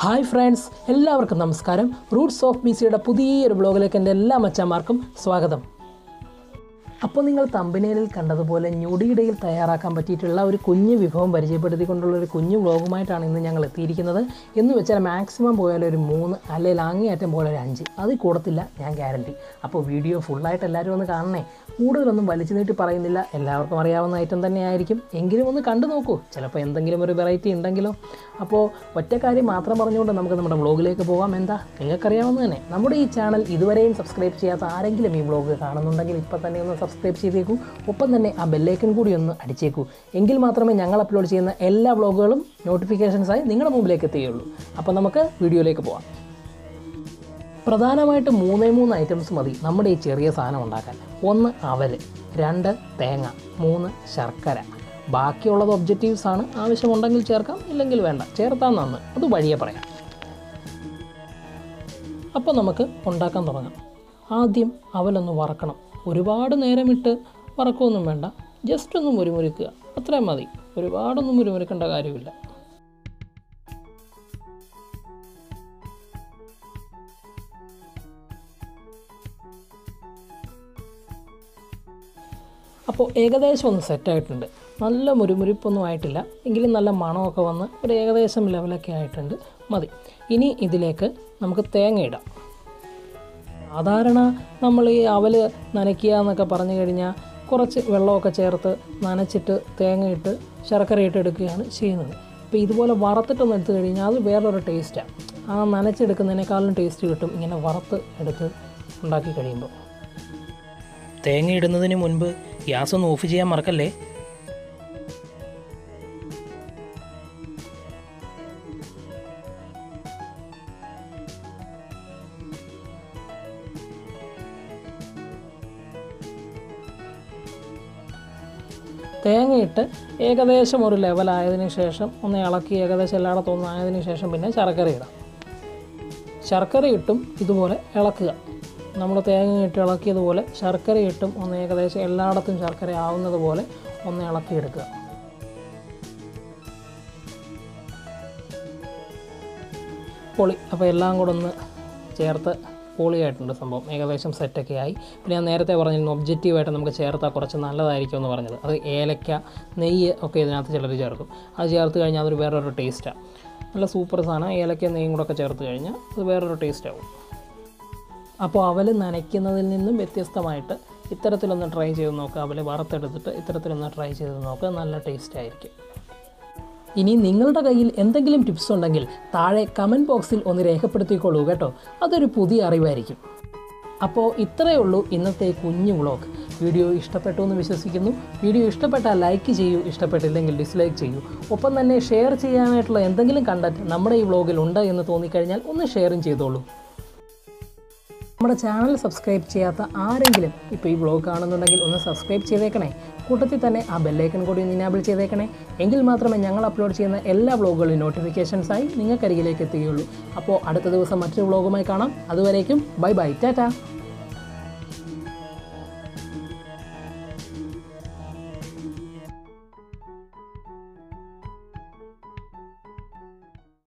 hi friends എല്ലാവർക്കും നമസ്കാരം Roots of B സിയുടെ പുതിയൊരു ബ്ലോഗിലേക്ക് എൻ്റെ എല്ലാ മച്ചന്മാർക്കും സ്വാഗതം അപ്പോൾ നിങ്ങൾ തമ്പനയിലിൽ കണ്ടതുപോലെ ഞൊടിയിടയിൽ തയ്യാറാക്കാൻ പറ്റിയിട്ടുള്ള ഒരു കുഞ്ഞു വിഭവം പരിചയപ്പെടുത്തിക്കൊണ്ടുള്ള ഒരു കുഞ്ഞു വ്ളോഗുമായിട്ടാണ് ഇന്ന് ഞങ്ങൾ എത്തിയിരിക്കുന്നത് എന്ന് വെച്ചാൽ മാക്സിമം പോയാൽ ഒരു മൂന്ന് അല്ലെങ്കിൽ അങ്ങേയറ്റം പോലെ ഒരു അഞ്ച് അതിൽ കൂടത്തില്ല ഞാൻ ഗ്യാരണ്ടി അപ്പോൾ വീഡിയോ ഫുള്ളായിട്ട് എല്ലാവരും ഒന്ന് കാണണേ കൂടുതലൊന്നും വലിച്ചു നീട്ടി പറയുന്നില്ല എല്ലാവർക്കും അറിയാവുന്ന ഐറ്റം തന്നെയായിരിക്കും എങ്കിലും ഒന്ന് കണ്ടു നോക്കൂ ചിലപ്പോൾ എന്തെങ്കിലും ഒരു വെറൈറ്റി ഉണ്ടെങ്കിലോ അപ്പോൾ ഒറ്റ കാര്യം മാത്രം പറഞ്ഞുകൊണ്ട് നമുക്ക് നമ്മുടെ വ്ളോഗിലേക്ക് പോകാം എന്താ നിങ്ങൾക്കറിയാവുന്ന തന്നെ നമ്മുടെ ഈ ചാനൽ ഇതുവരെയും സബ്സ്ക്രൈബ് ചെയ്യാത്ത ആരെങ്കിലും ഈ വ്ളോഗ് കാണുന്നുണ്ടെങ്കിൽ ഇപ്പം തന്നെ ഒന്ന് സബ്സ്ക്രൈബ് ചെയ്തേക്കൂ ഒപ്പം തന്നെ ആ ബെല്ലൈക്കൺ കൂടി ഒന്ന് അടിച്ചേക്കൂ എങ്കിൽ മാത്രമേ ഞങ്ങൾ അപ്ലോഡ് ചെയ്യുന്ന എല്ലാ വ്ളോഗുകളും നോട്ടിഫിക്കേഷൻസായി നിങ്ങളുടെ മുമ്പിലേക്ക് എത്തുകയുള്ളൂ അപ്പോൾ നമുക്ക് വീഡിയോയിലേക്ക് പോകാം പ്രധാനമായിട്ട് മൂന്നേ മൂന്ന് ഐറ്റംസ് മതി നമ്മുടെ ഈ ചെറിയ സാധനം ഉണ്ടാക്കാൻ ഒന്ന് അവല് രണ്ട് തേങ്ങ മൂന്ന് ശർക്കര ബാക്കിയുള്ളത് ഒബ്ജക്റ്റീവ്സ് ആണ് ആവശ്യമുണ്ടെങ്കിൽ ചേർക്കാം ഇല്ലെങ്കിൽ വേണ്ട ചേർത്താൽ നന്ന് അത് വഴിയെ പറയാം അപ്പോൾ നമുക്ക് ഉണ്ടാക്കാൻ തുടങ്ങാം ആദ്യം അവലൊന്ന് വറക്കണം ഒരുപാട് നേരമിട്ട് വറക്കൊന്നും വേണ്ട ജസ്റ്റ് ഒന്ന് മുരുമുരുക്കുക അത്രയും മതി ഒരുപാടൊന്നും മുരുമുരുക്കേണ്ട കാര്യമില്ല അപ്പോൾ ഏകദേശം ഒന്ന് സെറ്റായിട്ടുണ്ട് നല്ല മുരുമുരിപ്പൊന്നും ആയിട്ടില്ല എങ്കിലും നല്ല മണമൊക്കെ വന്ന് ഒരു ഏകദേശം ലെവലൊക്കെ ആയിട്ടുണ്ട് മതി ഇനി ഇതിലേക്ക് നമുക്ക് തേങ്ങ ഇടാം സാധാരണ നമ്മൾ ഈ അവൽ നനയ്ക്കുക എന്നൊക്കെ പറഞ്ഞു കഴിഞ്ഞാൽ കുറച്ച് വെള്ളമൊക്കെ ചേർത്ത് നനച്ചിട്ട് തേങ്ങയിട്ട് ശർക്കരയിട്ട് എടുക്കുകയാണ് ചെയ്യുന്നത് അപ്പോൾ ഇതുപോലെ വറുത്തിട്ടൊന്ന് എടുത്തു കഴിഞ്ഞാൽ അത് വേറൊരു ടേസ്റ്റാണ് ആ നനച്ചെടുക്കുന്നതിനേക്കാളും ടേസ്റ്റ് കിട്ടും ഇങ്ങനെ വറുത്ത് എടുത്ത് ഉണ്ടാക്കി കഴിയുമ്പോൾ തേങ്ങ ഇടുന്നതിന് മുൻപ് ഗ്യാസ് ഒന്ന് ഓഫ് ചെയ്യാൻ മറക്കല്ലേ തേങ്ങയിട്ട് ഏകദേശം ഒരു ലെവലായതിനു ശേഷം ഒന്ന് ഇളക്കി ഏകദേശം എല്ലായിടത്തും ഒന്ന് ആയതിനു ശേഷം പിന്നെ ശർക്കര ഇടാം ശർക്കര ഇട്ടും ഇതുപോലെ ഇളക്കുക നമ്മൾ തേങ്ങ ഇട്ട് ഇളക്കിയതുപോലെ ശർക്കര ഇട്ടും ഒന്ന് ഏകദേശം എല്ലായിടത്തും ശർക്കര ആവുന്നത് പോലെ ഒന്ന് ഇളക്കിയെടുക്കുക പൊളി അപ്പോൾ എല്ലാം കൂടെ ഒന്ന് ചേർത്ത് പൊളിയായിട്ടുണ്ട് സംഭവം ഏകദേശം സെറ്റൊക്കെ ആയി പിന്നെ ഞാൻ നേരത്തെ പറഞ്ഞിരുന്നു ഒബ്ജക്റ്റീവായിട്ട് നമുക്ക് ചേർത്താൽ കുറച്ച് നല്ലതായിരിക്കും എന്ന് പറഞ്ഞത് അത് ഏലക്ക നെയ്യ് ഒക്കെ ഇതിനകത്ത് ചിലർ ചേർക്കും അത് ചേർത്ത് കഴിഞ്ഞാൽ അതൊരു വേറൊരു ടേസ്റ്റാണ് നല്ല സൂപ്പർ സാധനം ഏലക്ക നെയ്യും കൂടെ ഒക്കെ ചേർത്ത് കഴിഞ്ഞാൽ അത് വേറൊരു ടേസ്റ്റ് ആവും അപ്പോൾ അവൽ നനയ്ക്കുന്നതിൽ നിന്നും വ്യത്യസ്തമായിട്ട് ഇത്തരത്തിലൊന്ന് ട്രൈ ചെയ്ത് നോക്കുക അവൽ വറുത്തെടുത്തിട്ട് ഇത്തരത്തിലൊന്ന് ട്രൈ ചെയ്ത് നോക്കുക നല്ല ടേസ്റ്റ് ആയിരിക്കും ഇനി നിങ്ങളുടെ കയ്യിൽ എന്തെങ്കിലും ടിപ്സ് ഉണ്ടെങ്കിൽ താഴെ കമൻറ്റ് ബോക്സിൽ ഒന്ന് രേഖപ്പെടുത്തിക്കോളൂ കേട്ടോ അതൊരു പുതിയ അറിവായിരിക്കും അപ്പോൾ ഇത്രയേ ഉള്ളൂ ഇന്നത്തെ കുഞ്ഞു വ്ളോഗ് വീഡിയോ ഇഷ്ടപ്പെട്ടു എന്ന് വിശ്വസിക്കുന്നു വീഡിയോ ഇഷ്ടപ്പെട്ടാൽ ലൈക്ക് ചെയ്യൂ ഇഷ്ടപ്പെട്ടില്ലെങ്കിൽ ഡിസ്ലൈക്ക് ചെയ്യൂ ഒപ്പം തന്നെ ഷെയർ ചെയ്യാനായിട്ടുള്ള എന്തെങ്കിലും കണ്ടന്റ് നമ്മുടെ ഈ വ്ളോഗിൽ ഉണ്ട് എന്ന് തോന്നിക്കഴിഞ്ഞാൽ ഒന്ന് ഷെയറും ചെയ്തോളൂ നമ്മുടെ ചാനൽ സബ്സ്ക്രൈബ് ചെയ്യാത്ത ആരെങ്കിലും ഇപ്പോൾ ഈ വ്ളോഗ് കാണുന്നുണ്ടെങ്കിൽ ഒന്ന് സബ്സ്ക്രൈബ് ചെയ്തേക്കണേ കൂട്ടത്തിൽ തന്നെ ആ ബെല്ലൈക്കൺ കൂടി ഒന്ന് ഇനാബിൾ ചെയ്തേക്കണേ എങ്കിൽ മാത്രമേ ഞങ്ങൾ അപ്ലോഡ് ചെയ്യുന്ന എല്ലാ വ്ളോഗുകളും നോട്ടിഫിക്കേഷൻസായി നിങ്ങൾക്കരികിലേക്ക് എത്തുകയുള്ളൂ അപ്പോൾ അടുത്ത ദിവസം മറ്റൊരു വ്ളോഗുമായി കാണാം അതുവരേക്കും ബൈ ബൈ ടാറ്റാ